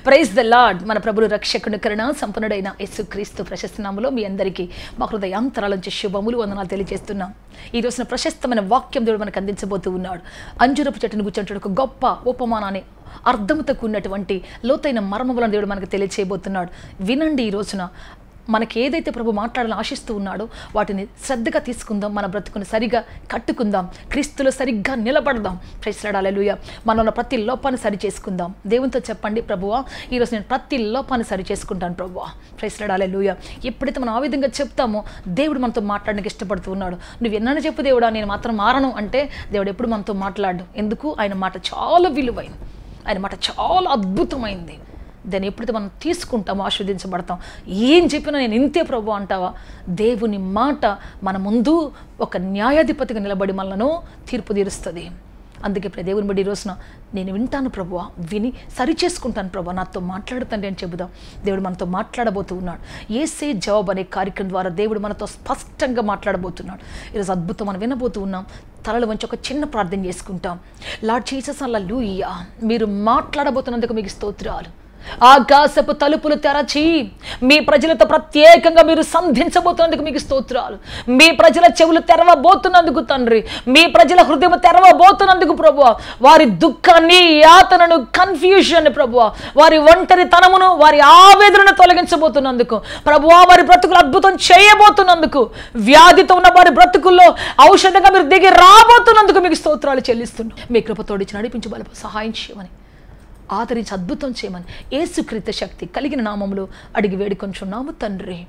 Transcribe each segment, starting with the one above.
praise the lord మన ప్రభుడు రక్షకుని కరుణ సంపన్నుడైన యేసుక్రీస్తు ప్రశస్త నామములో మీ అందరికీ మా హృదయాంతరాల నుంచి శుభములు వందనాలు తెలియజేస్తున్నాం ఈ రోజున ప్రశస్తమైన వాక్యం దేవుడు మనకు అందించబోతూ ఉన్నాడు అంజురపు చెట్టును కూర్చుంటాడు ఒక గొప్ప ఉపమానాన్ని అర్థముతో కూడినటువంటి లోతైన మర్మములను దేవుడు మనకు తెలియచేయబోతున్నాడు వినండి ఈ రోజున మనకి ఏదైతే ప్రభు మాట్లాడాలని ఆశిస్తూ ఉన్నాడో వాటిని శ్రద్ధగా తీసుకుందాం మన బ్రతుకుని సరిగా కట్టుకుందాం క్రీస్తులో సరిగ్గా నిలబడదాం ప్రైస్లాడాలూయ మనలో ఉన్న ప్రతి లోపాన్ని సరి చేసుకుందాం దేవునితో చెప్పండి ప్రభువా ఈరోజు నేను ప్రతి లోపాన్ని సరి చేసుకుంటాను ప్రభువా ప్రైస్లాడాలూయ ఎప్పుడైతే మనం ఆ విధంగా చెప్తామో దేవుడు మనతో మాట్లాడడానికి ఇష్టపడుతూ ఉన్నాడు నువ్వు ఎన్నని చెప్పు దేవుడా నేను మాత్రం మారను అంటే దేవుడు ఎప్పుడు మనతో మాట్లాడు ఎందుకు ఆయన మాట చాలా విలువైంది ఆయన మాట చాలా అద్భుతమైంది దాన్ని ఎప్పుడైతే మనం తీసుకుంటామో ఆస్వాదించబడతాం ఏం చెప్పినా నేను ఇంతే ప్రభు అంటావా దేవుని మాట మన ముందు ఒక న్యాయాధిపతిగా నిలబడి మనలను తీర్పు తీరుస్తుంది అందుకే ఇప్పుడు దేవుని బట్టి ఈ రోజున నేను వింటాను ప్రభువా విని సరి చేసుకుంటాను ప్రభు నాతో మాట్లాడుతాను అని చెబుదాం దేవుడు మనతో మాట్లాడబోతూ ఉన్నాడు ఏసే జవాబ్ అనే కార్యక్రమం ద్వారా దేవుడు మనతో స్పష్టంగా మాట్లాడబోతున్నాడు ఈరోజు అద్భుతం మనం వినబోతూ ఉన్నాం తలలు వంచి ఒక చిన్న ప్రార్థన చేసుకుంటాం లార్డ్ జీసస్ అల్ల లూయా మీరు మాట్లాడబోతున్నందుకు మీకు స్తోత్రాలు ఆకాశపు తలుపులు తెరచి మీ ప్రజలతో ప్రత్యేకంగా మీరు సంధించబోతున్నందుకు మీకు స్తోత్రాలు మీ ప్రజల చెవులు తెరవబోతున్నందుకు తండ్రి మీ ప్రజల హృదయం తెరవబోతున్నందుకు ప్రభు వారి దుఃఖాన్ని యాతనను కన్ఫ్యూషన్ ప్రభు వారి ఒంటరితనమును వారి ఆవేదనను తొలగించబోతున్నందుకు ప్రభు వారి బ్రతుకులు అద్భుతం చేయబోతున్నందుకు వ్యాధితో ఉన్న వారి బ్రతుకుల్లో ఔషధంగా మీరు దిగి రాబోతున్నందుకు మీకు స్తోత్రాలు చెల్లిస్తున్నాం మీ కృపతోడిచి నడిపించి బలప సహాయం చేయమని ఆదరించి అద్భుతం చేయమని ఏసుకృత శక్తి కలిగిన నామములు అడిగి వేడుకొంచున్నాము తండ్రి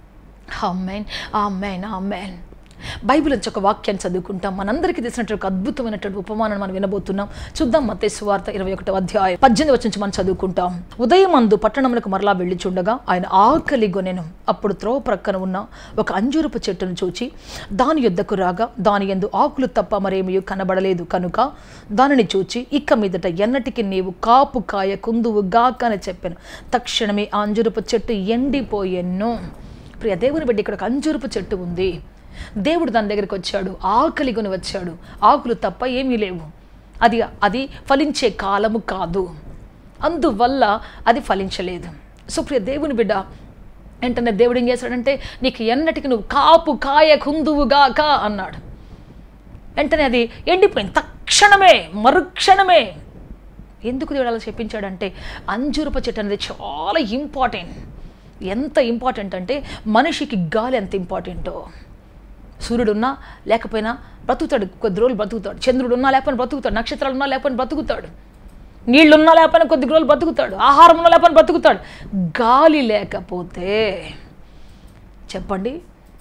ఆమెన్ ఆమెన్ ఆమెన్ బైబిల్ నుంచి ఒక వాక్యాన్ని చదువుకుంటాం మనందరికీ తెలిసినటువంటి ఒక అద్భుతమైనటువంటి ఉపమానాన్ని మనం వినబోతున్నాం చూద్దాం మతే సువార్త ఇరవై ఒకటో అధ్యాయం పద్దెనిమిది వచ్చి నుంచి మనం చదువుకుంటాం ఉదయం అందు పట్టణములకు మరలా వెళ్ళి చూడగా ఆయన ఆకలి గొనెను అప్పుడు త్రోవ ప్రక్కన ఉన్న ఒక అంజూరపు చెట్టును చూచి దాని యుద్ధకు రాగా దాని ఎందు ఆకులు తప్ప మరేమీ కనబడలేదు కనుక దానిని చూచి ఇక్క మీదట ఎన్నటికి నీవు కాపు కాయ కుందువు గాక అని చెప్పాను తక్షణమే ఆ అంజూరపు చెట్టు ఎండిపోయెను ప్రియ దేవుని బిడ్డ ఇక్కడ ఒక అంజూరపు చెట్టు ఉంది దేవుడు దాని దగ్గరికి వచ్చాడు ఆకలి కొని వచ్చాడు ఆకులు తప్ప ఏమీ లేవు అది అది ఫలించే కాలము కాదు అందువల్ల అది ఫలించలేదు సో ప్రియ దేవుని బిడ్డ వెంటనే దేవుడు ఏం చేశాడంటే నీకు ఎన్నటికి నువ్వు కాపు కాయ కుందువుగాక అన్నాడు వెంటనే అది ఎండిపోయింది తక్షణమే మరుక్షణమే ఎందుకు దేవుడు అలా చెప్పించాడంటే అంజూరప చెట్టు అనేది చాలా ఇంపార్టెంట్ ఎంత ఇంపార్టెంట్ అంటే మనిషికి గాలి ఎంత ఇంపార్టెంటో సూర్యుడు ఉన్నా లేకపోయినా బ్రతుకుతాడు కొద్ది రోజులు బ్రతుకుతాడు చంద్రుడు ఉన్నా లేకపోయినా బ్రతుకుతాడు నక్షత్రాలు ఉన్నా లేకపోయినా బ్రతుకుతాడు నీళ్ళున్నా లేకపోయినా కొద్ది రోజులు బ్రతుకుతాడు ఆహారం ఉన్నా లేకపోయినా బ్రతుకుతాడు గాలి లేకపోతే చెప్పండి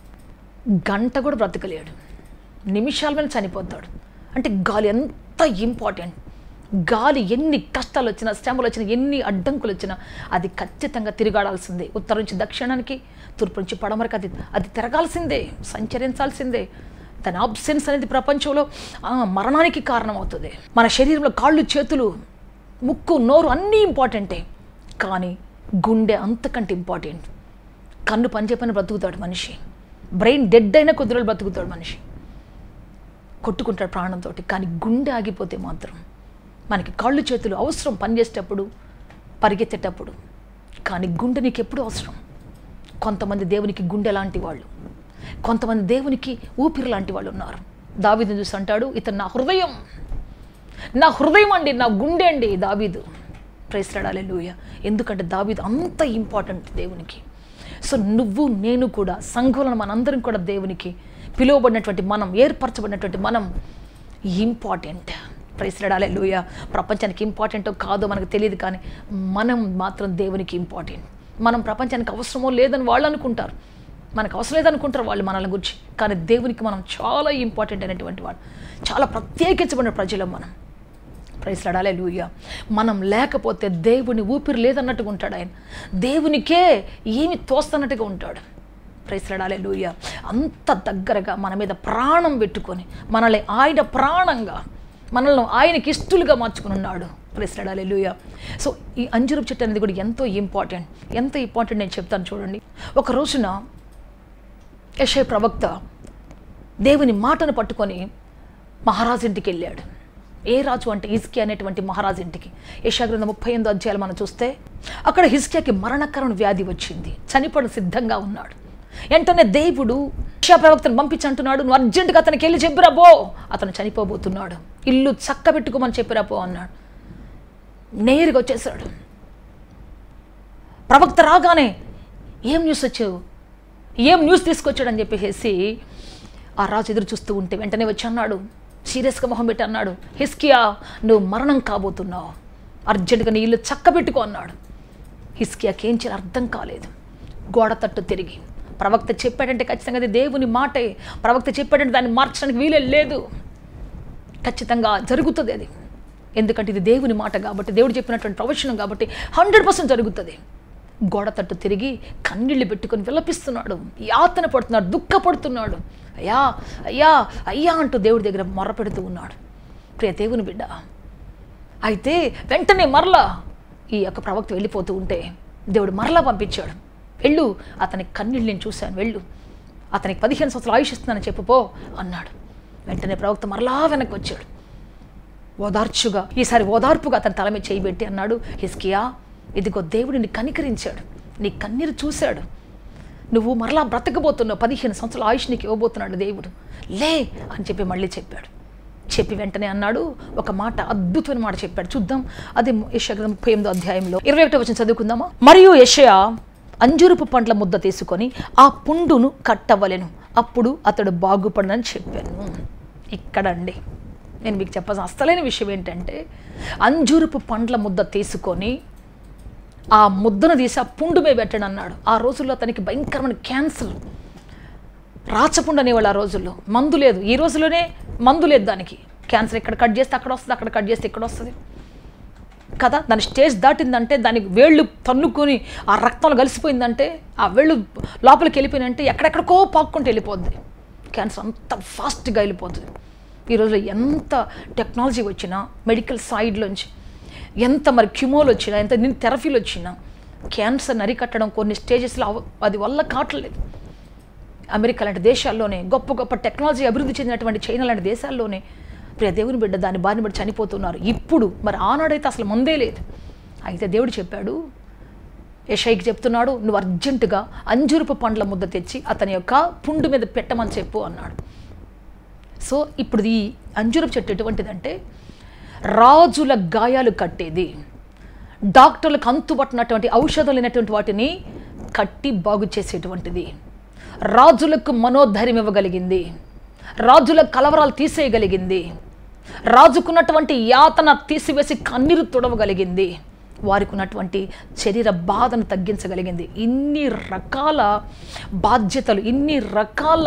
గంట కూడా బ్రతకలేడు నిమిషాల మీద చనిపోతాడు అంటే గాలి ఎంత ఇంపార్టెంట్ గాలి ఎన్ని కష్టాలు వచ్చినా శ్రమలు వచ్చినా ఎన్ని అడ్డంకులు వచ్చినా అది ఖచ్చితంగా తిరగాడాల్సిందే ఉత్తరం నుంచి దక్షిణానికి తూర్పు నుంచి పడమరకు అది అది తిరగాల్సిందే సంచరించాల్సిందే దాని ఆబ్సెన్స్ అనేది ప్రపంచంలో ఆ, మరణానికి కారణమవుతుంది మన శరీరంలో కాళ్ళు చేతులు ముక్కు నోరు అన్నీ ఇంపార్టెంటే కానీ గుండె అంతకంటే ఇంపార్టెంట్ కన్ను పని చెప్పని బ్రతుకుతాడు మనిషి బ్రెయిన్ డెడ్ అయినా కొద్ది రోజులు బ్రతుకుతాడు మనిషి కొట్టుకుంటాడు ప్రాణంతో కానీ గుండె ఆగిపోతే మాత్రం మనకి కాళ్ళు చేతులు అవసరం పనిచేసేటప్పుడు పరిగెత్తేటప్పుడు కానీ గుండె నీకు ఎప్పుడు అవసరం కొంతమంది దేవునికి గుండె లాంటి వాళ్ళు కొంతమంది దేవునికి ఊపిరి లాంటి వాళ్ళు ఉన్నారు దావీదుని చూసి అంటాడు ఇతను నా హృదయం నా హృదయం అండి నా గుండె అండి దావీదు ప్రేసడాలే లూయ ఎందుకంటే దావీదు అంత ఇంపార్టెంట్ దేవునికి సో నువ్వు నేను కూడా సంఘంలో మనందరం కూడా దేవునికి పిలువబడినటువంటి మనం ఏర్పరచబడినటువంటి మనం ఇంపార్టెంట్ ప్రైస్లడాలే లూయ ప్రపంచానికి ఇంపార్టెంటో కాదో మనకు తెలియదు కానీ మనం మాత్రం దేవునికి ఇంపార్టెంట్ మనం ప్రపంచానికి అవసరమో లేదని వాళ్ళు అనుకుంటారు మనకు అవసరం లేదనుకుంటారు వాళ్ళు మనల్ని గురించి కానీ దేవునికి మనం చాలా ఇంపార్టెంట్ అయినటువంటి వాడు చాలా ప్రత్యేకించబడిన ప్రజలం మనం ప్రైస్లాడాలే లూయ మనం లేకపోతే దేవుని ఊపిరి లేదన్నట్టుగా ఉంటాడు ఆయన దేవునికే ఏమి తోస్తున్నట్టుగా ఉంటాడు ప్రైస్లాడాలే లూయ అంత దగ్గరగా మన మీద ప్రాణం పెట్టుకొని మనల్ని ఆయన ప్రాణంగా మనల్ని ఆయనకి ఇష్టలుగా మార్చుకుని ఉన్నాడు ప్రైస్లాడాలే లూయ సో ఈ అంజురపు చెట్టు అనేది కూడా ఎంతో ఇంపార్టెంట్ ఎంత ఇంపార్టెంట్ నేను చెప్తాను చూడండి ఒక రోజున యశయ ప్రవక్త దేవుని మాటను పట్టుకొని మహారాజు ఇంటికి వెళ్ళాడు ఏ రాజు అంటే హిస్కియా అనేటువంటి మహారాజు ఇంటికి యశాగ్రంథ ముప్పై ఎనిమిదో అధ్యాయాలు మనం చూస్తే అక్కడ హిస్కియాకి మరణకరణ వ్యాధి వచ్చింది చనిపోవడం సిద్ధంగా ఉన్నాడు వెంటనే దేవుడు యెషయా ప్రవక్తను పంపించి అంటున్నాడు నువ్వు అర్జెంటుగా అతనికి వెళ్ళి చెప్పిరా పో అతను చనిపోబోతున్నాడు ఇల్లు చక్క పెట్టుకోమని చెప్పిరా పో అన్నాడు నేరుగా వచ్చేసాడు ప్రవక్త రాగానే ఏం న్యూస్ వచ్చావు ఏం న్యూస్ తీసుకొచ్చాడని చెప్పేసి ఆ రాజు ఎదురు చూస్తూ ఉంటే వెంటనే వచ్చి అన్నాడు సీరియస్గా మొహం పెట్టి అన్నాడు హిస్కియా నువ్వు మరణం కాబోతున్నావు అర్జెంటుగా నీ ఇల్లు చక్కబెట్టుకో అన్నాడు హిస్కియాకి ఏం చేయాలి అర్థం కాలేదు గోడ తట్టు తిరిగి ప్రవక్త చెప్పాడంటే ఖచ్చితంగా అది దేవుని మాటే ప్రవక్త చెప్పాడంటే దాన్ని మార్చడానికి వీలే లేదు ఖచ్చితంగా జరుగుతుంది అది ఎందుకంటే ఇది దేవుని మాట కాబట్టి దేవుడు చెప్పినటువంటి ప్రవచనం కాబట్టి హండ్రెడ్ పర్సెంట్ జరుగుతుంది గోడ తట్టు తిరిగి కన్నీళ్లు పెట్టుకొని విలపిస్తున్నాడు యాతన పడుతున్నాడు దుఃఖపడుతున్నాడు అయ్యా అయ్యా అయ్యా అంటూ దేవుడి దగ్గర మొర్ర పెడుతూ ఉన్నాడు ప్రియ దేవుని బిడ్డ అయితే వెంటనే మరలా ఈ యొక్క ప్రవక్త వెళ్ళిపోతూ ఉంటే దేవుడు మరలా పంపించాడు వెళ్ళు అతని కన్నీళ్ళు నేను చూశాను వెళ్ళు అతనికి పదిహేను సంవత్సరాలు ఆయుష్ ఇస్తున్నానని చెప్పుపో అన్నాడు వెంటనే ప్రవక్త మరలా వెనక్కి వచ్చాడు ఓదార్చుగా ఈసారి ఓదార్పుగా అతని తల మీద చేయి పెట్టి అన్నాడు హిస్కియా ఇదిగో దేవుడిని కనికరించాడు నీ కన్నీరు చూశాడు నువ్వు మరలా బ్రతకబోతున్నావు పదిహేను సంవత్సరాల ఆయుష్ నీకు ఇవ్వబోతున్నాడు దేవుడు లే అని చెప్పి మళ్ళీ చెప్పాడు చెప్పి వెంటనే అన్నాడు ఒక మాట అద్భుతమైన మాట చెప్పాడు చూద్దాం అది యశగ్ర ముప్పై ఎనిమిదో అధ్యాయంలో ఇరవై ఒకటో వచ్చిన చదువుకుందామా మరియు యషయ అంజురుపు పండ్ల ముద్ద తీసుకొని ఆ పుండును కట్టవలెను అప్పుడు అతడు బాగుపడనని చెప్పాను ఇక్కడండి నేను మీకు చెప్పాల్సిన అస్తలేని విషయం ఏంటంటే అంజూరపు పండ్ల ముద్ద తీసుకొని ఆ ముద్దను తీసి ఆ పుండు మీద పెట్టాడు అన్నాడు ఆ రోజుల్లో అతనికి భయంకరమైన క్యాన్సర్ రాచపుండు అనేవాళ్ళు ఆ రోజుల్లో మందు లేదు ఈ రోజులోనే మందు లేదు దానికి క్యాన్సర్ ఇక్కడ కట్ చేస్తే అక్కడ వస్తుంది అక్కడ కట్ చేస్తే ఇక్కడ వస్తుంది కదా దాని స్టేజ్ దాటిందంటే దానికి వేళ్ళు తన్నుకొని ఆ రక్తంలో కలిసిపోయిందంటే ఆ వేళ్ళు లోపలికి వెళ్ళిపోయినంటే ఎక్కడెక్కడికో పాక్కుంటూ వెళ్ళిపోద్ది క్యాన్సర్ అంత ఫాస్ట్గా వెళ్ళిపోతుంది ఈరోజు ఎంత టెక్నాలజీ వచ్చినా మెడికల్ సైడ్లోంచి ఎంత మరి క్యూమోలు వచ్చినా ఎంత థెరపీలు వచ్చినా క్యాన్సర్ని అరికట్టడం కొన్ని స్టేజెస్లో అవ- అది వల్ల కావట్లేదు అమెరికా లాంటి దేశాల్లోనే గొప్ప గొప్ప టెక్నాలజీ అభివృద్ధి చెందినటువంటి చైనా లాంటి దేశాల్లోనే ప్రియ దేవుని బిడ్డ దాని బారిన బట్టి చనిపోతున్నారు ఇప్పుడు మరి ఆనాడైతే అసలు ముందే లేదు అయితే దేవుడు చెప్పాడు యషైకి చెప్తున్నాడు నువ్వు అర్జెంటుగా అంజురపు పండ్ల ముద్ద తెచ్చి అతని యొక్క పుండు మీద పెట్టమని చెప్పు అన్నాడు సో ఇప్పుడు ఈ అంజురపు చెట్టు ఎటువంటిదంటే రాజుల గాయాలు కట్టేది డాక్టర్లకు అంతుపట్టినటువంటి ఔషధం లేనటువంటి వాటిని కట్టి బాగు చేసేటువంటిది రాజులకు మనోధైర్యం ఇవ్వగలిగింది రాజుల కలవరాలు తీసేయగలిగింది రాజుకున్నటువంటి యాతన తీసివేసి కన్నీరు తుడవగలిగింది వారికి ఉన్నటువంటి శరీర బాధను తగ్గించగలిగింది ఇన్ని రకాల బాధ్యతలు ఇన్ని రకాల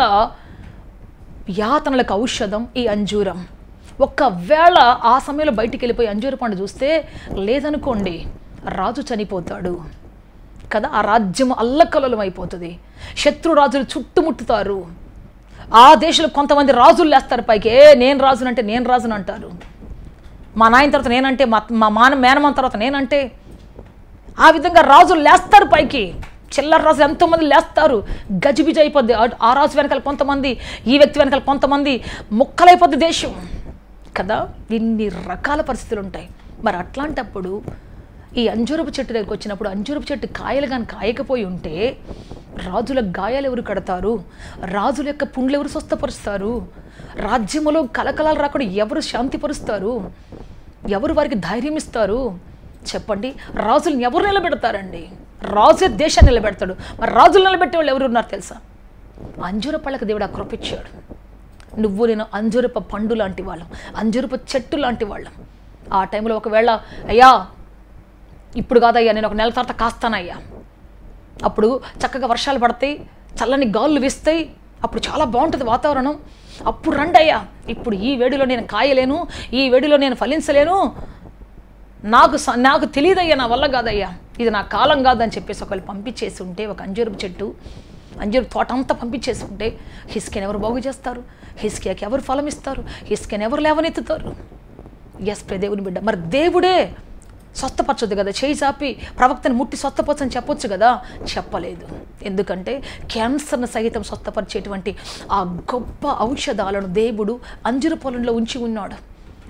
యాతనలకు ఔషధం ఈ అంజూరం ఒక్కవేళ ఆ సమయంలో బయటికి వెళ్ళిపోయి అంజూర పండు చూస్తే లేదనుకోండి రాజు చనిపోతాడు కదా ఆ రాజ్యం అల్లకల్లోలం అయిపోతుంది శత్రు రాజులు చుట్టుముట్టుతారు ఆ దేశంలో కొంతమంది రాజులు లేస్తారు పైకి ఏ నేను రాజునంటే నేను రాజును అంటారు మా నాయన తర్వాత నేనంటే మా మా మాన మేనమాన తర్వాత నేనంటే ఆ విధంగా రాజులు లేస్తారు పైకి చిల్లర రాజులు ఎంతోమంది లేస్తారు గజిబిజి అయిపోద్ది ఆ- ఆ రాజు వెనకాల కొంతమంది ఈ వ్యక్తి వెనకాల కొంతమంది ముక్కలైపోద్ది దేశం కదా ఇన్ని రకాల పరిస్థితులు ఉంటాయి మరి అట్లాంటప్పుడు ఈ అంజూరపు చెట్టు దగ్గరికి వచ్చినప్పుడు అంజూరపు చెట్టు కాయలు కానీ కాయకపోయి ఉంటే రాజుల గాయాలు ఎవరు కడతారు రాజుల యొక్క పుండ్లు ఎవరు స్వస్థపరుస్తారు రాజ్యములో కలకలాలు రాకుండా ఎవరు శాంతిపరుస్తారు ఎవరు వారికి ధైర్యం ఇస్తారు చెప్పండి రాజులను ఎవరు నిలబెడతారండి రాజే దేశాన్ని నిలబెడతాడు మరి రాజులు నిలబెట్టే వాళ్ళు ఎవరు ఉన్నారు తెలుసా అంజూర పళ్ళకి దేవుడు ఆ కృప ఇచ్చాడు నువ్వు నేను అంజూరప పండు లాంటి వాళ్ళం అంజూరప చెట్టు లాంటి వాళ్ళం ఆ టైంలో ఒకవేళ అయ్యా ఇప్పుడు కాదయ్యా నేను ఒక నెల తర్వాత కాస్తానయ్యా అప్పుడు చక్కగా వర్షాలు పడతాయి చల్లని గాలులు వీస్తాయి అప్పుడు చాలా బాగుంటుంది వాతావరణం అప్పుడు రండి అయ్యా ఇప్పుడు ఈ వేడిలో నేను కాయలేను ఈ వేడిలో నేను ఫలించలేను నాకు స- నాకు తెలియదయ్యా నా వల్ల కాదయ్యా ఇది నా కాలం కాదని చెప్పేసి ఒకళ్ళు పంపించేసి ఉంటే ఒక అంజూరపు చెట్టు అంజూరు తోట అంతా పంపించేసి ఉంటే హిస్కెన్ ఎవరు బాగు చేస్తారు హిస్కియాకి ఎవరు ఫలం ఇస్తారు హిస్కెన్ ఎవరు లేవనెత్తుతారు ఎస్ ప్రే దేవుని బిడ్డ మరి దేవుడే స్వస్థపరచొద్దు కదా చేయి చాపి ప్రవక్తను ముట్టి స్వస్థపరచని చెప్పొచ్చు కదా చెప్పలేదు ఎందుకంటే క్యాన్సర్ను సహితం స్వస్థపరిచేటువంటి ఆ గొప్ప ఔషధాలను దేవుడు అంజుర పొలంలో ఉంచి ఉన్నాడు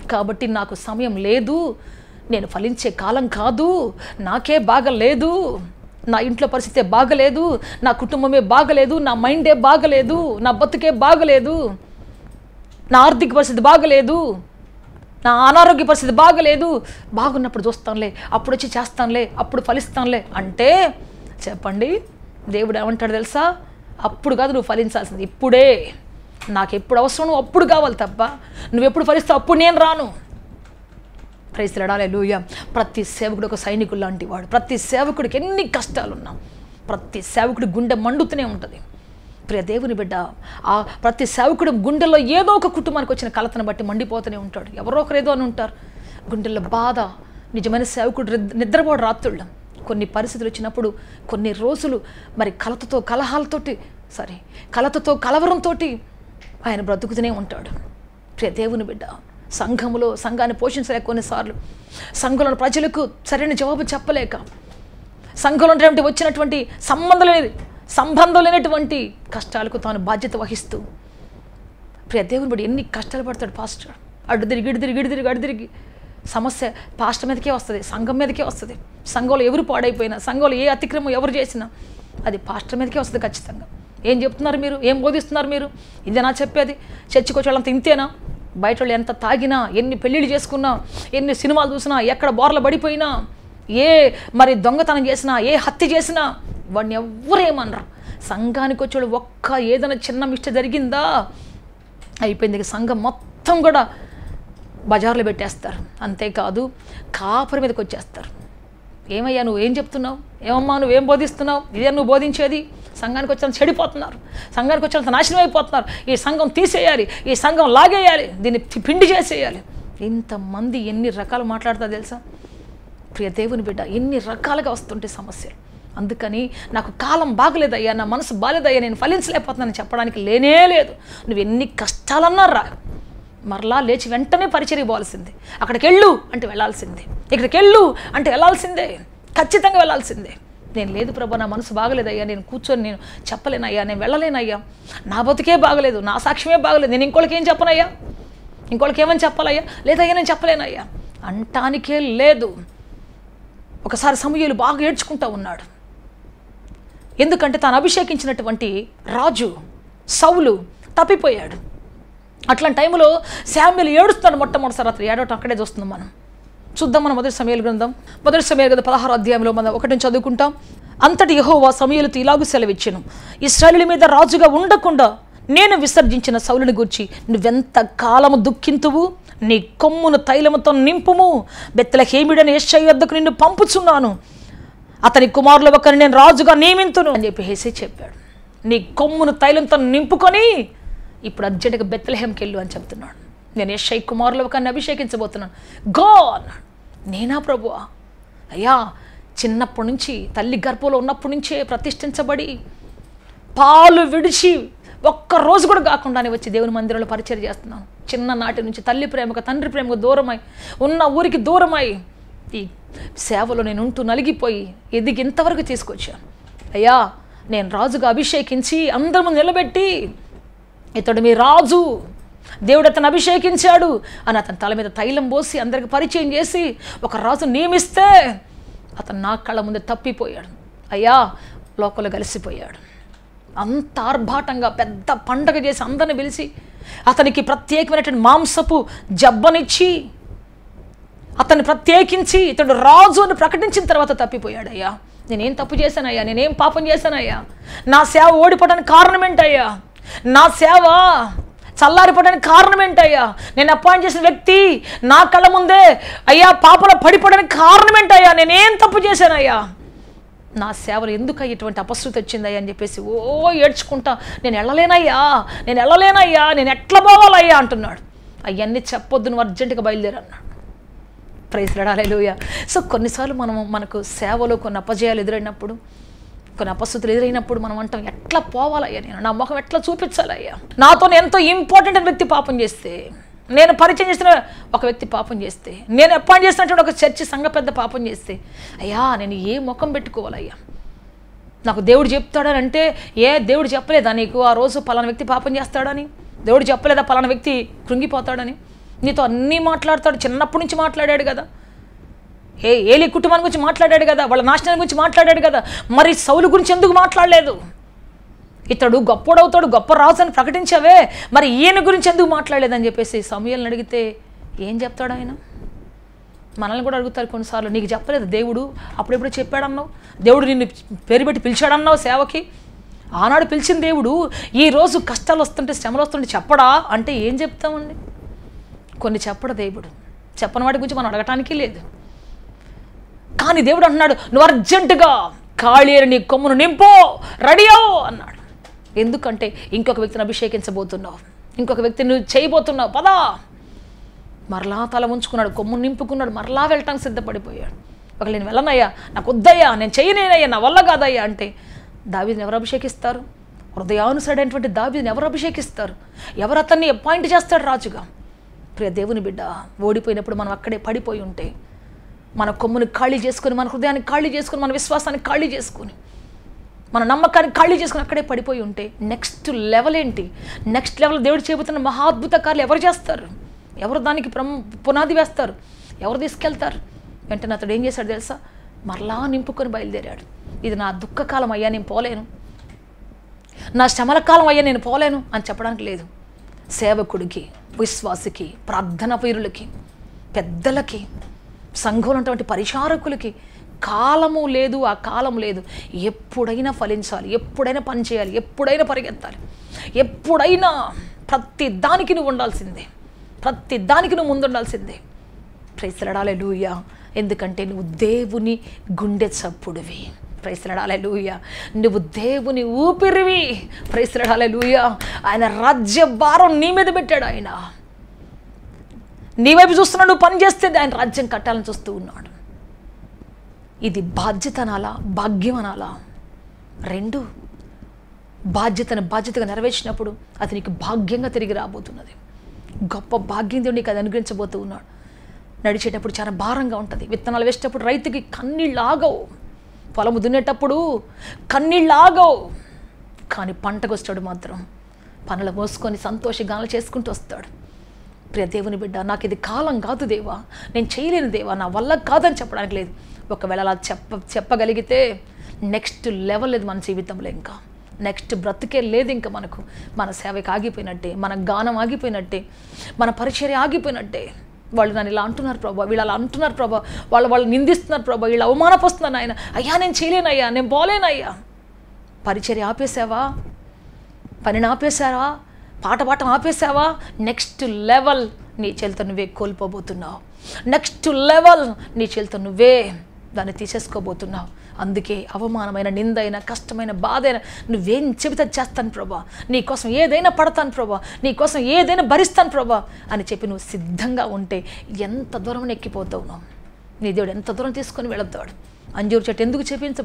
కాబట్టి నాకు సమయం లేదు నేను ఫలించే కాలం కాదు నాకే బాగలేదు నా ఇంట్లో పరిస్థితే బాగలేదు నా కుటుంబమే బాగలేదు నా మైండే బాగలేదు నా బతుకే బాగలేదు నా ఆర్థిక పరిస్థితి బాగలేదు నా అనారోగ్య పరిస్థితి బాగలేదు బాగున్నప్పుడు చూస్తానులే అప్పుడు వచ్చి చేస్తానులే అప్పుడు ఫలిస్తానులే అంటే చెప్పండి దేవుడు ఏమంటాడు తెలుసా అప్పుడు కాదు నువ్వు ఫలించాల్సింది ఇప్పుడే నాకు ఎప్పుడు అవసరం నువ్వు అప్పుడు కావాలి తప్ప నువ్వు ఎప్పుడు ఫలిస్తావు అప్పుడు నేను రాను ప్రైస్లడాలే లూయ ప్రతి సేవకుడు ఒక సైనికుడు లాంటి వాడు ప్రతి సేవకుడికి ఎన్ని కష్టాలు ఉన్నా ప్రతి సేవకుడి గుండె మండుతూనే ఉంటుంది ప్రియ దేవుని బిడ్డ ఆ ప్రతి సేవకుడు గుండెల్లో ఏదో ఒక కుటుంబానికి వచ్చిన కలతను బట్టి మండిపోతూనే ఉంటాడు ఎవరో ఒకరు ఏదో అని ఉంటారు గుండెల్లో బాధ నిజమైన సేవకుడు నిద్ర- నిద్రపోడు రాత్రుళ్ళు కొన్ని పరిస్థితులు వచ్చినప్పుడు కొన్ని రోజులు మరి కలతతో కలహాలతోటి సారీ కలతతో కలవరంతో ఆయన బ్రతుకుతూనే ఉంటాడు ప్రియ దేవుని బిడ్డ సంఘములో సంఘాన్ని పోషించలేక కొన్నిసార్లు సంఘంలో ప్రజలకు సరైన జవాబు చెప్పలేక సంఘంలో ఉన్నటువంటి వచ్చినటువంటి సంబంధం లేని సంబంధం లేనటువంటి కష్టాలకు తాను బాధ్యత వహిస్తూ ప్రియ దేవుని బట్టి ఎన్ని కష్టాలు పడతాడు పాస్టర్ అడ్డు తిరిగి ఇటు తిరిగి ఇటు తిరిగి అడు తిరిగి సమస్య పాస్టర్ మీదకే వస్తుంది సంఘం మీదకే వస్తుంది సంఘంలో ఎవరు పాడైపోయినా సంఘంలో ఏ అతిక్రమం ఎవరు చేసినా అది పాస్టర్ మీదకే వస్తుంది ఖచ్చితంగా ఏం చెప్తున్నారు మీరు ఏం బోధిస్తున్నారు మీరు ఇదేనా చెప్పేది చర్చికి వచ్చే వాళ్ళంత ఇంతేనా బయట వాళ్ళు ఎంత తాగినా ఎన్ని పెళ్ళిళ్ళు చేసుకున్నా ఎన్ని సినిమాలు చూసినా ఎక్కడ బోర్ల పడిపోయినా ఏ మరి దొంగతనం చేసినా ఏ హత్య చేసినా వాడిని ఎవ్వరేమనరు సంఘానికి వచ్చేవాళ్ళు ఒక్క ఏదైనా చిన్న మిస్ట జరిగిందా అయిపోయింది ఇక సంఘం మొత్తం కూడా బజార్లో పెట్టేస్తారు అంతేకాదు కాపరి మీదకి వచ్చేస్తారు ఏమయ్యా నువ్వు ఏం చెప్తున్నావు ఏమమ్మా నువ్వేం బోధిస్తున్నావు ఇదే నువ్వు బోధించేది సంఘానికి వచ్చిన చెడిపోతున్నారు సంఘానికి వచ్చినంత నాశనం అయిపోతున్నారు ఈ సంఘం తీసేయాలి ఈ సంఘం లాగేయాలి దీన్ని తి- పిండి చేసేయాలి ఇంతమంది ఎన్ని రకాలు మాట్లాడతా తెలుసా ప్రియ దేవుని బిడ్డ ఎన్ని రకాలుగా వస్తుంటే సమస్యలు అందుకని నాకు కాలం బాగలేదయ్యా నా మనసు బాగలేదయ్యా నేను ఫలించలేకపోతున్నానని చెప్పడానికి లేనే లేదు నువ్వు ఎన్ని కష్టాలన్నా రా మరలా లేచి వెంటనే పరిచర్య పోవాల్సిందే అక్కడికి వెళ్ళు అంటే వెళ్ళాల్సిందే ఇక్కడికి వెళ్ళు అంటే వెళ్ళాల్సిందే ఖచ్చితంగా వెళ్ళాల్సిందే నేను లేదు ప్రభా నా మనసు బాగలేదయ్యా నేను కూర్చొని నేను చెప్పలేనయ్యా నేను వెళ్ళలేనయ్యా నా బతుకే బాగలేదు నా సాక్ష్యమే బాగలేదు నేను ఇంకోళ్ళకి ఏం చెప్పనయ్యా ఇంకోళ్ళకి ఏమని చెప్పాలయ్యా లేదయ్యా నేను చెప్పలేనయ్యా అంటానికే లేదు ఒకసారి సమూహలు బాగా ఏడ్చుకుంటూ ఉన్నాడు ఎందుకంటే తాను అభిషేకించినటువంటి రాజు సౌలు తప్పిపోయాడు అట్లాంటి టైంలో శామ్యులు ఏడుస్తాడు మొట్టమొదటిసారి అతను ఏడవటం అక్కడే చూస్తున్నాం మనం చూద్దాం మనం మొదటి సమయాలు గ్రంథం మొదటి సమయాలు కదా పదహారు అధ్యాయంలో మనం ఒకటి నుంచి చదువుకుంటాం అంతటి యెహోవా సమయాలతో ఇలాగూ సెలవిచ్చాను ఇస్రాయేలు మీద రాజుగా ఉండకుండా నేను విసర్జించిన సౌలుని గూర్చి నువ్వెంత కాలము దుఃఖింతువు నీ కొమ్మును తైలముతో నింపుము బెత్తల హేమిడని యెషై వద్దకు నిన్ను పంపుచున్నాను అతని కుమారుల ఒకరిని నేను రాజుగా నియమింతును అని చెప్పి హేసే చెప్పాడు నీ కొమ్మును తైలంతో నింపుకొని ఇప్పుడు అర్జెంటుగా బెత్తలహేంకి వెళ్ళు అని చెప్తున్నాడు నేను యశ్ఐ కుమారుల ఒకరిని అభిషేకించబోతున్నాను గో అన్నాడు నేనా ప్రభువా అయ్యా చిన్నప్పటి నుంచి తల్లి గర్భంలో ఉన్నప్పటి నుంచే ప్రతిష్ఠించబడి పాలు విడిచి ఒక్క రోజు కూడా కాకుండానే వచ్చి దేవుని మందిరంలో పరిచయం చేస్తున్నాను చిన్ననాటి నుంచి తల్లి ప్రేమకు తండ్రి ప్రేమకు దూరమై ఉన్న ఊరికి దూరమై ఈ సేవలో నేను ఉంటూ నలిగిపోయి ఎదిగి ఇంతవరకు తీసుకొచ్చాను అయ్యా నేను రాజుగా అభిషేకించి అందరము నిలబెట్టి ఇతడు మీ రాజు దేవుడు అతను అభిషేకించాడు అని అతని తల మీద తైలం పోసి అందరికి పరిచయం చేసి ఒక రాజు నియమిస్తే అతను నా కళ్ళ ముందు తప్పిపోయాడు అయ్యా లోకల్లో కలిసిపోయాడు అంత ఆర్భాటంగా పెద్ద పండగ చేసి అందరిని పిలిచి అతనికి ప్రత్యేకమైనటువంటి మాంసపు జబ్బనిచ్చి అతన్ని ప్రత్యేకించి ఇతడు రాజు అని ప్రకటించిన తర్వాత తప్పిపోయాడయ్యా నేనేం తప్పు చేశానయ్యా నేనేం పాపం చేశానయ్యా నా సేవ ఓడిపోవడానికి కారణం ఏంటయ్యా నా సేవ చల్లారిపోవడానికి కారణం ఏంటయ్యా నేను అపాయింట్ చేసిన వ్యక్తి నా కళ్ళ ముందే అయ్యా పాపలో పడిపోవడానికి కారణం ఏంటయ్యా నేనేం తప్పు చేశానయ్యా నా సేవలు ఎందుకు ఇటువంటి అపశృతి వచ్చిందయ్యా అని చెప్పేసి ఓ ఏడ్చుకుంటా నేను వెళ్ళలేనయ్యా నేను వెళ్ళలేనయ్యా నేను ఎట్లా పోవాలయ్యా అంటున్నాడు అవన్నీ చెప్పొద్దు నువ్వు అర్జెంటుగా బయలుదేరన్నాడు ప్రైజ్ లడాలేలుయ సో కొన్నిసార్లు మనం మనకు సేవలో కొన్ని అపజయాలు ఎదురైనప్పుడు కొన్ని అపస్థుతులు ఎదురైనప్పుడు మనం అంటాం ఎట్లా పోవాలయ్యా నేను నా ముఖం ఎట్లా చూపించాలయ్యా నాతో ఎంతో ఇంపార్టెంట్ అయిన వ్యక్తి పాపం చేస్తే నేను పరిచయం చేసిన ఒక వ్యక్తి పాపం చేస్తే నేను అపాయింట్ చేసినటువంటి ఒక చర్చి సంఘ పెద్ద పాపం చేస్తే అయ్యా నేను ఏ ముఖం పెట్టుకోవాలయ్యా నాకు దేవుడు చెప్తాడని అంటే ఏ దేవుడు చెప్పలేదా నీకు ఆ రోజు పలానా వ్యక్తి పాపం చేస్తాడని దేవుడు చెప్పలేదా పలానా వ్యక్తి కృంగిపోతాడని నీతో అన్నీ మాట్లాడతాడు చిన్నప్పటి నుంచి మాట్లాడాడు కదా ఏ ఏలి కుటుంబాన్ని గురించి మాట్లాడాడు కదా వాళ్ళ నాశనం గురించి మాట్లాడాడు కదా మరి సౌలు గురించి ఎందుకు మాట్లాడలేదు ఇతడు గొప్పోడవుతాడు గొప్ప రాజు అని ప్రకటించావే మరి ఈయన గురించి ఎందుకు మాట్లాడలేదని చెప్పేసి సమయాలను అడిగితే ఏం చెప్తాడు ఆయన మనల్ని కూడా అడుగుతారు కొన్నిసార్లు నీకు చెప్పలేదు దేవుడు అప్పుడెప్పుడు చెప్పాడన్నావు దేవుడు నిన్ను పేరు పెట్టి పిలిచాడన్నావు సేవకి ఆనాడు పిలిచిన దేవుడు ఈ రోజు కష్టాలు వస్తుంటే శ్రమలు వస్తుంటే చెప్పడా అంటే ఏం చెప్తామండి కొన్ని చెప్పడు దేవుడు చెప్పని వాటి గురించి మనం అడగటానికి లేదు కానీ దేవుడు అంటున్నాడు నువ్వు అర్జెంటుగా ఖాళీ అయిన నీ కొమ్మును నింపో రెడీ అవ్వు అన్నాడు ఎందుకంటే ఇంకొక వ్యక్తిని అభిషేకించబోతున్నావు ఇంకొక వ్యక్తిని నువ్వు చేయబోతున్నావు పదా మరలా తల ఉంచుకున్నాడు కొమ్ము నింపుకున్నాడు మరలా వెళ్ళటానికి సిద్ధపడిపోయాడు ఒక నేను వెళ్ళనయ్యా నాకు వద్దయ్యా నేను చేయనేనయ్యా నా వల్ల కాదయ్యా అంటే దావీదిని ఎవరు అభిషేకిస్తారు హృదయానుసరైనటువంటి దావీదిని ఎవరు అభిషేకిస్తారు ఎవరు అతన్ని అపాయింట్ చేస్తాడు రాజుగా ప్రియ దేవుని బిడ్డ ఓడిపోయినప్పుడు మనం అక్కడే పడిపోయి ఉంటే మన కొమ్ముని ఖాళీ చేసుకొని మన హృదయాన్ని ఖాళీ చేసుకొని మన విశ్వాసాన్ని ఖాళీ చేసుకొని మన నమ్మకాన్ని ఖాళీ చేసుకుని అక్కడే పడిపోయి ఉంటే నెక్స్ట్ లెవెల్ ఏంటి నెక్స్ట్ లెవెల్ దేవుడు చేయబోతున్న మహాద్భుత కార్యాలు ఎవరు చేస్తారు ఎవరు దానికి ప్రమ్ పునాది వేస్తారు ఎవరు తీసుకెళ్తారు వెంటనే అతడు ఏం చేశాడు తెలుసా మరలా నింపుకొని బయలుదేరాడు ఇది నా దుఃఖకాలం అయ్యా నేను పోలేను నా శ్రమల కాలం అయ్యా నేను పోలేను అని చెప్పడానికి లేదు సేవకుడికి విశ్వాసికి ప్రార్థన పీరులకి పెద్దలకి సంఘంలో ఉన్నటువంటి పరిచారకులకి కాలము లేదు ఆ కాలం లేదు ఎప్పుడైనా ఫలించాలి ఎప్పుడైనా పని చేయాలి ఎప్పుడైనా పరిగెత్తాలి ఎప్పుడైనా ప్రతి దానికి నువ్వు ఉండాల్సిందే ప్రతి దానికి నువ్వు ముందుండాల్సిందే ప్రైసలడాలే లూయ ఎందుకంటే నువ్వు దేవుని గుండె చప్పుడువి ప్రైసలడాలే లూయ నువ్వు దేవుని ఊపిరివి ప్రైసలడాలే లూయ ఆయన రాజ్య భారం నీ మీద పెట్టాడు ఆయన నీ వైపు చూస్తున్నాడు నువ్వు పని చేస్తే ఆయన రాజ్యం కట్టాలని చూస్తూ ఉన్నాడు ఇది బాధ్యత అనాలా భాగ్యం అనాలా రెండు బాధ్యతను బాధ్యతగా నెరవేర్చినప్పుడు అది నీకు భాగ్యంగా తిరిగి రాబోతున్నది గొప్ప భాగ్యం దేవుడు నీకు అది అనుగ్రహించబోతూ ఉన్నాడు నడిచేటప్పుడు చాలా భారంగా ఉంటుంది విత్తనాలు వేసేటప్పుడు రైతుకి కన్నీళ్ళు ఆగవు పొలము దున్నేటప్పుడు కన్నీళ్ళు ఆగవు కానీ పంటకు వస్తాడు మాత్రం పనులు మోసుకొని సంతోషగానాలు చేసుకుంటూ వస్తాడు ప్రియ దేవుని బిడ్డ నాకు ఇది కాలం కాదు దేవా నేను చేయలేను దేవా నా వల్ల కాదని చెప్పడానికి లేదు ఒకవేళ అలా చెప్ప చెప్పగలిగితే నెక్స్ట్ లెవెల్ లేదు మన జీవితంలో ఇంకా నెక్స్ట్ బ్రతికే లేదు ఇంకా మనకు మన సేవకి ఆగిపోయినట్టే మన గానం ఆగిపోయినట్టే మన పరిచర్య ఆగిపోయినట్టే వాళ్ళు నన్ను ఇలా అంటున్నారు ప్రభా వీళ్ళు అలా అంటున్నారు ప్రభా వాళ్ళు వాళ్ళు నిందిస్తున్నారు ప్రభా వీళ్ళు అవమానపరుస్తున్నారు ఆయన అయ్యా నేను చేయలేనయ్యా నేను పోలేనయ్యా పరిచర్య ఆపేసావా పనిని ఆపేశారా పాట పాటం ఆపేసావా నెక్స్ట్ లెవెల్ నీ చేతితో నువ్వే కోల్పోబోతున్నావు నెక్స్ట్ లెవెల్ నీ చేతితో నువ్వే దాన్ని తీసేసుకోబోతున్నావు అందుకే అవమానమైన నిందైన కష్టమైన బాధ అయినా నువ్వేం చెబితే చేస్తాను ప్రభా నీ కోసం ఏదైనా పడతాను ప్రభా నీ కోసం ఏదైనా భరిస్తాను ప్రభా అని చెప్పి నువ్వు సిద్ధంగా ఉంటే ఎంత దూరం ఎక్కిపోతావు నువ్వు నీ దేవుడు ఎంత దూరం తీసుకొని వెళతాడు అంజూరు చెట్టు ఎందుకు చెప్పించ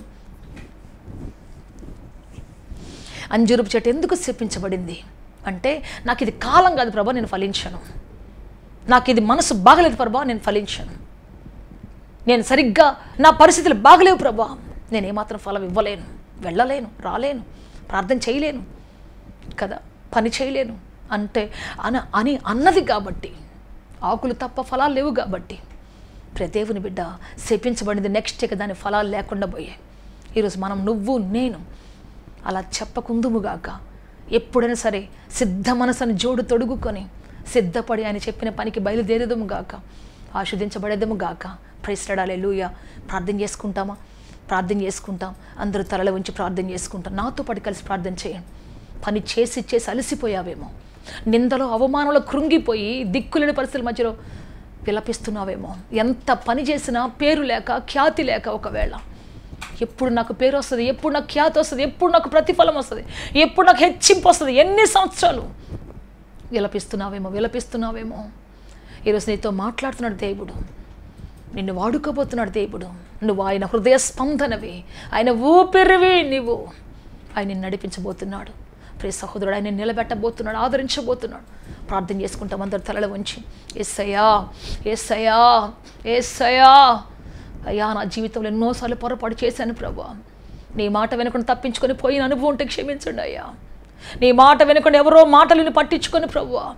అంజూరపు చెట్టు ఎందుకు చెప్పించబడింది అంటే నాకు ఇది కాలం కాదు ప్రభా నేను ఫలించను నాకు ఇది మనసు బాగలేదు ప్రభా నేను ఫలించను నేను సరిగ్గా నా పరిస్థితులు బాగలేవు ప్రభా నేను ఏమాత్రం ఫలం ఇవ్వలేను వెళ్ళలేను రాలేను ప్రార్థన చేయలేను కదా పని చేయలేను అంటే అన అని అన్నది కాబట్టి ఆకులు తప్ప ఫలాలు లేవు కాబట్టి ప్రదేవుని బిడ్డ శపించబడింది నెక్స్ట్ ఇక దాని ఫలాలు లేకుండా పోయాయి ఈరోజు మనం నువ్వు నేను అలా చెప్పకుందుముగాక ఎప్పుడైనా సరే సిద్ధ మనసుని జోడు తొడుగుకొని సిద్ధపడి ఆయన చెప్పిన పనికి బయలుదేరేదము గాక ఆస్వాదించబడేదము గాక ప్రైస్టడాలే లూయ ప్రార్థన చేసుకుంటామా ప్రార్థన చేసుకుంటాం అందరూ తలలో ఉంచి ప్రార్థన చేసుకుంటాం నాతో పాటు కలిసి ప్రార్థన చేయండి పని చేసి చేసి అలసిపోయావేమో నిందలో అవమానంలో కృంగిపోయి దిక్కులేని పరిస్థితుల మధ్యలో విలపిస్తున్నావేమో ఎంత పని చేసినా పేరు లేక ఖ్యాతి లేక ఒకవేళ ఎప్పుడు నాకు పేరు వస్తుంది ఎప్పుడు నాకు ఖ్యాతి వస్తుంది ఎప్పుడు నాకు ప్రతిఫలం వస్తుంది ఎప్పుడు నాకు హెచ్చింపు వస్తుంది ఎన్ని సంవత్సరాలు విలపిస్తున్నావేమో విలపిస్తున్నావేమో ఈరోజు నీతో మాట్లాడుతున్నాడు దేవుడు నిన్ను వాడుకోబోతున్నాడు దేవుడు నువ్వు ఆయన హృదయ స్పందనవి ఆయన ఊపిరివి నువ్వు ఆయన నిన్ను నడిపించబోతున్నాడు ప్రియ సహోదరుడు ఆయన నిలబెట్టబోతున్నాడు ఆదరించబోతున్నాడు ప్రార్థన చేసుకుంటాం అందరు తలలు ఉంచి ఎస్సయ్యా ఎస్సయ్యా ఎస్సయ్యా అయ్యా నా జీవితంలో ఎన్నోసార్లు పొరపాటు చేశాను ప్రభా నీ మాట వెనుకొని తప్పించుకొని పోయిన అనుభవం ఉంటే క్షమించండి అయ్యా నీ మాట వెనుకొని ఎవరో మాటలను పట్టించుకొని ప్రభువా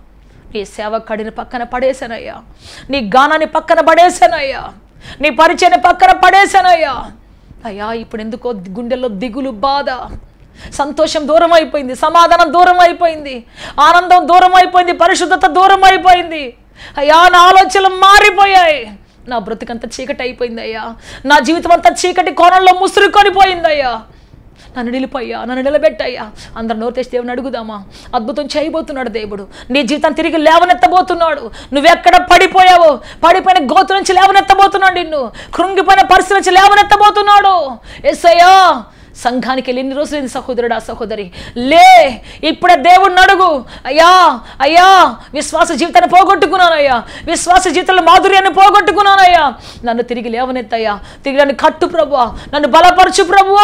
నీ సేవ కడిని పక్కన పడేశానయ్యా నీ గానాన్ని పక్కన పడేశానయ్యా నీ పరిచయని పక్కన పడేశానయ్యా అయ్యా ఇప్పుడు ఎందుకో గుండెల్లో దిగులు బాధ సంతోషం దూరం అయిపోయింది సమాధానం దూరం అయిపోయింది ఆనందం దూరం అయిపోయింది పరిశుద్ధత దూరం అయిపోయింది అయ్యా నా ఆలోచనలు మారిపోయాయి నా బ్రతుకంతా చీకటి అయిపోయింది అయ్యా నా జీవితం అంతా చీకటి కోణంలో ముసురుకొని పోయిందయ్యా నన్ను నిలిపయ్యా నన్ను నిలబెట్టయ్యా అందరు నోటేసి దేవుని అడుగుదామా అద్భుతం చేయబోతున్నాడు దేవుడు నీ జీవితం తిరిగి లేవనెత్తబోతున్నాడు నువ్వెక్కడ పడిపోయావో పడిపోయిన గోతు నుంచి లేవనెత్తబోతున్నాడు నిన్ను కృంగిపోయిన పరిస్థితి నుంచి లేవనెత్తబోతున్నాడు ఎస్సయ్యా సంఘానికి వెళ్ళి ఎన్ని రోజులైంది సహోదరుడా సహోదరి లే ఇప్పుడే దేవుడిని అడుగు అయ్యా అయ్యా విశ్వాస జీవితాన్ని పోగొట్టుకున్నానయ్యా విశ్వాస జీవితంలో మాధుర్యాన్ని పోగొట్టుకున్నానయ్యా నన్ను తిరిగి లేవనెత్తయ్యా తిరిగి నన్ను కట్టు ప్రభువా నన్ను బలపరచు ప్రభువా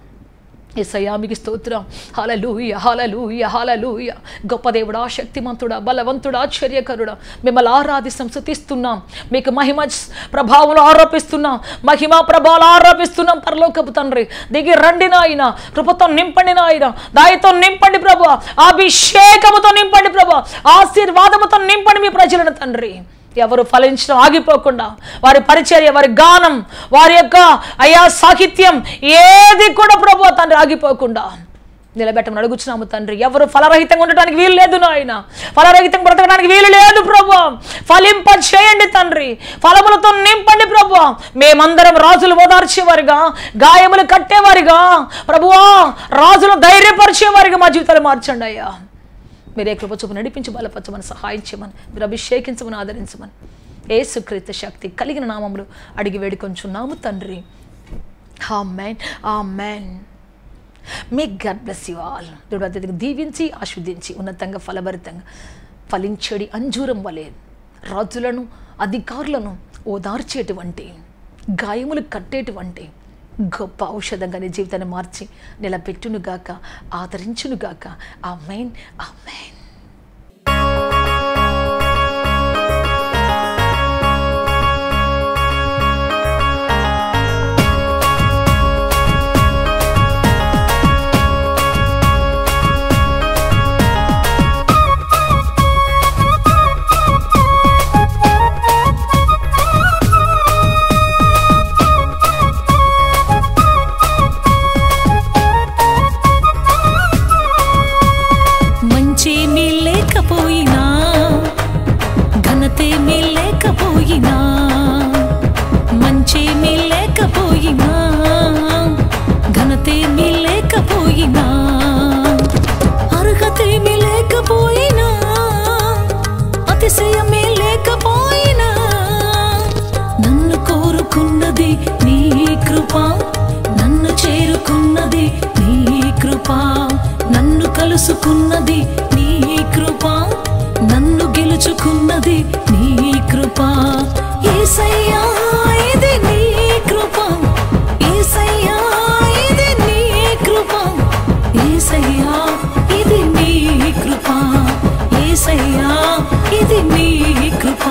ఎస్ఐయా మీకు స్తోత్రం హలలుయ హలలుయ హలలుయ గొప్ప దేవుడా శక్తిమంతుడా బలవంతుడా ఆశ్చర్యకరుడా మిమ్మల్ని ఆరాధిస్తాం స్థుతిస్తున్నాం మీకు మహిమ ప్రభావం ఆరోపిస్తున్నాం మహిమ ప్రభావాలు ఆరోపిస్తున్నాం పరలోకపు తండ్రి దిగి రండి నాయన కృపతో నింపండి నాయన దాయితో నింపండి ప్రభు అభిషేకముతో నింపండి ప్రభు ఆశీర్వాదముతో నింపండి మీ ప్రజలను తండ్రి ఎవరు ఫలించడం ఆగిపోకుండా వారి పరిచర్య వారి గానం వారి యొక్క అయా సాహిత్యం ఏది కూడా ప్రభు తండ్రి ఆగిపోకుండా నిలబెట్టమని అడుగుచున్నాము తండ్రి ఎవరు ఫలరహితంగా ఉండటానికి వీలు లేదు నాయన ఫలరహితంగా బ్రతకడానికి వీలు లేదు ప్రభు ఫలింప చేయండి తండ్రి ఫలములతో నింపండి ప్రభు మేమందరం రాజులు ఓదార్చేవారిగా గాయములు కట్టేవారిగా ప్రభువా రాజులు ధైర్యపరిచేవారిగా మా జీవితాలు మార్చండి అయ్యా మీరే కృప చూపు నడిపించి బలపరచమని సహాయం చేయమని మీరు అభిషేకించమని ఆదరించమని ఏసుక్రీస్తు శక్తి కలిగిన నామములు అడిగి వేడుకొంచున్నాము తండ్రి హా మ్యాన్ ఆ man may God bless you all దేవుడు అత్యధిక దీవించి ఆస్వాదించి ఉన్నతంగా ఫలభరితంగా ఫలించడి అంజూరం వలె రాజులను అధికారులను ఓదార్చేటువంటి గాయములు కట్టేటువంటి గొప్ప ఔషధంగా నీ జీవితాన్ని మార్చి నిలబెట్టునుగాక ఆదరించునుగాక ఆ మెయిన్ ఆ మెయిన్ మంచేమీ లేకపోయినా ఘనతేమీ లేకపోయినా మంచేమీ లేకపోయినా ఘనతేమీ లేకపోయినా అర్హతేమీ లేకపోయినా అతిశయమే లేకపోయినా నన్ను కోరుకున్నది నీ కృప నన్ను చేరుకున్నది నీ కృప నన్ను కలుసుకున్నది నీ కృప నన్ను గెలుచుకున్నది నీ కృప ఏసయ్యా ఇది నీ కృప ఏసయ్యా ఇది నీ కృప ఏసయ్యా ఇది నీ కృప ఏసయ్యా ఇది నీ కృప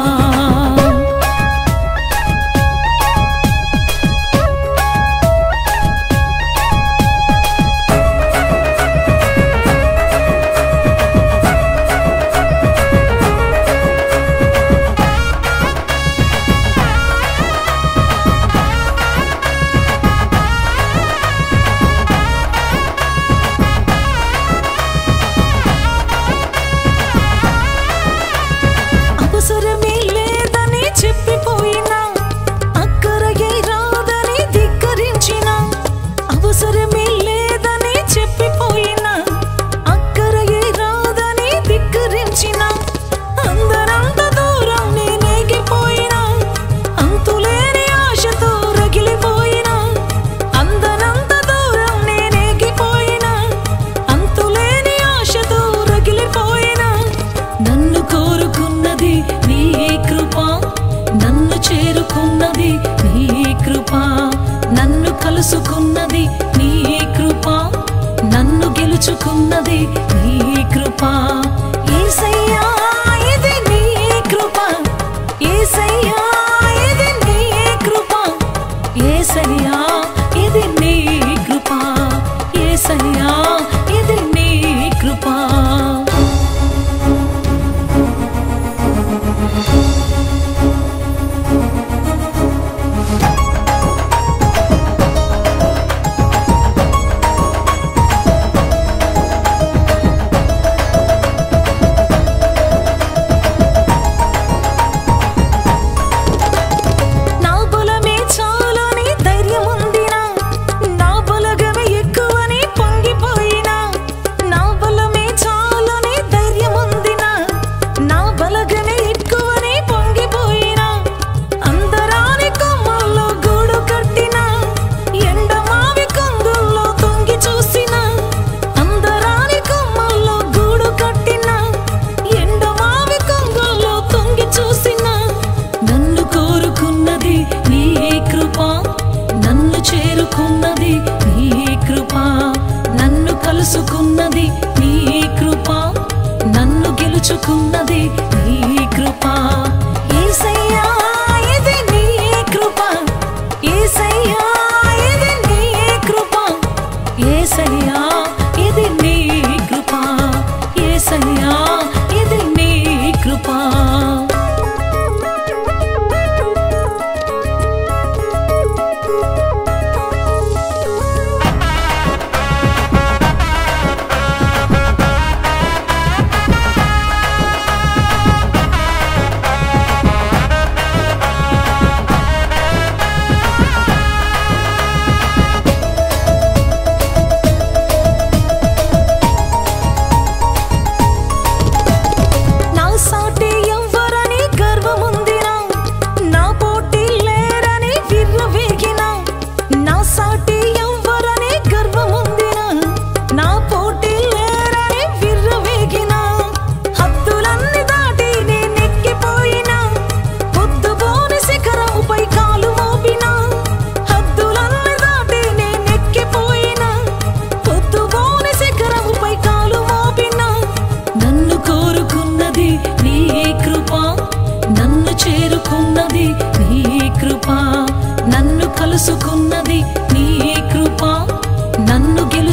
అవసరమే లేదని చెప్పిపోయినా అక్కరగే రాదని ధిక్కరించిన అవసరమే లేదని చెప్పిపోయినా అక్కరగే రాదని ధిక్కరించిన అందరంత దూరం నేనేగిపోయినా అంతులేని ఆశతో రగిలిపోయినా అందరంత దూరం నేనేగిపోయినా అంతులేని ఆశతో రగిలిపోయినా నన్ను కోరుకున్నది నీ కృప నన్ను చేరుకున్నది నీ కృప నన్ను కలుసుకున్నది నీ కృప నన్ను గెలుచుకున్నది నీ కృప ఏసయ్యా ఇది నీ కృప ఏసయ్యా ఇది నీ కృప ఏసయ్యా ఇది నీ కృప ఏసయ్యా ఇది నీ కృప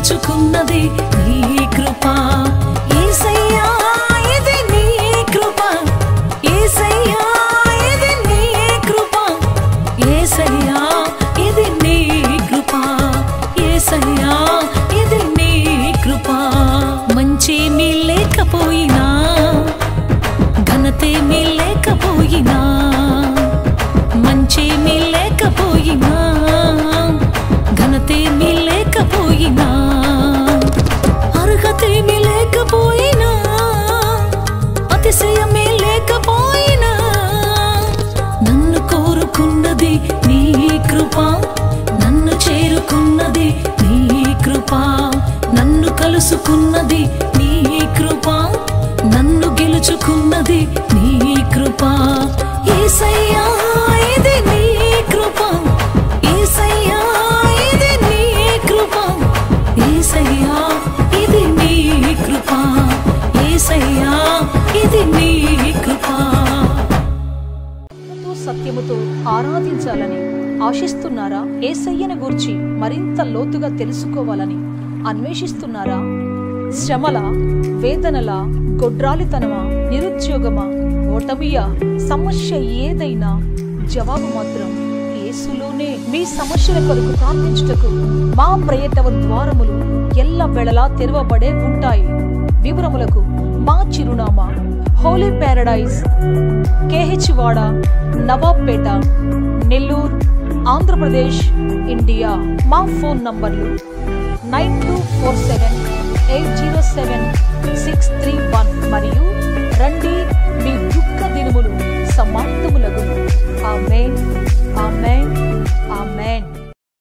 గెలుచుకున్నది నీ కృప ఏసయ్యా ఇది నీ కృప ఏసయ్యా ఇది నీ కృప ఏసయ్యా ఇది నీ కృప ఏసయ్యా ఇది నీ కృప మంచేమీ లేకపోయినా ఘనతేమీ లేకపోయినా మంచేమీ లేకపోయినా ఘనతేమీ లేకపోయినా అర్హతేమీ లేకపోయినా అతిశయమే లేకపోయినా నన్ను కోరుకున్నది నీ కృప నన్ను చేరుకున్నది నీ కృప నన్ను కలుసుకున్నది నీ కృప నన్ను గెలుచుకున్నది నీ కృప ఏసయ్యా ఇది నీ కృప ఏసయ్యా ఇది నీ కృప ఏసయ్యా ఇది నీ కృప ఏసయ్యా ఇది నీ కృప ఆత్మతో సత్యముతో ఆరాధించాలని ఆశిస్తున్నారా ఏసయ్యను గూర్చి మరింత లోతుగా తెలుసుకోవాలని అన్వేషిస్తున్నారా శ్రమల వేదనల గొడ్రాలితనమా నిరుద్యోగమా ఓటమియా సమస్య ఏదైనా జవాబు మాత్రం యేసులోనే మీ సమస్యల కొరకు ప్రార్థించుటకు మా ప్రయత్న ద్వారములు ఎల్ల వెళలా తెరవబడే ఉంటాయి వివరములకు మా చిరునామా హోలీ ప్యారడైజ్ కేహెచ్ వాడ నవాబ్పేట నెల్లూరు ఆంధ్రప్రదేశ్ ఇండియా మా ఫోన్ నంబర్లు nine two four seven eight zero seven six three one మరియు రండి మీ దుఃఖ దినములు సమాప్తములగును ఆమెన్ ఆమెన్ ఆమెన్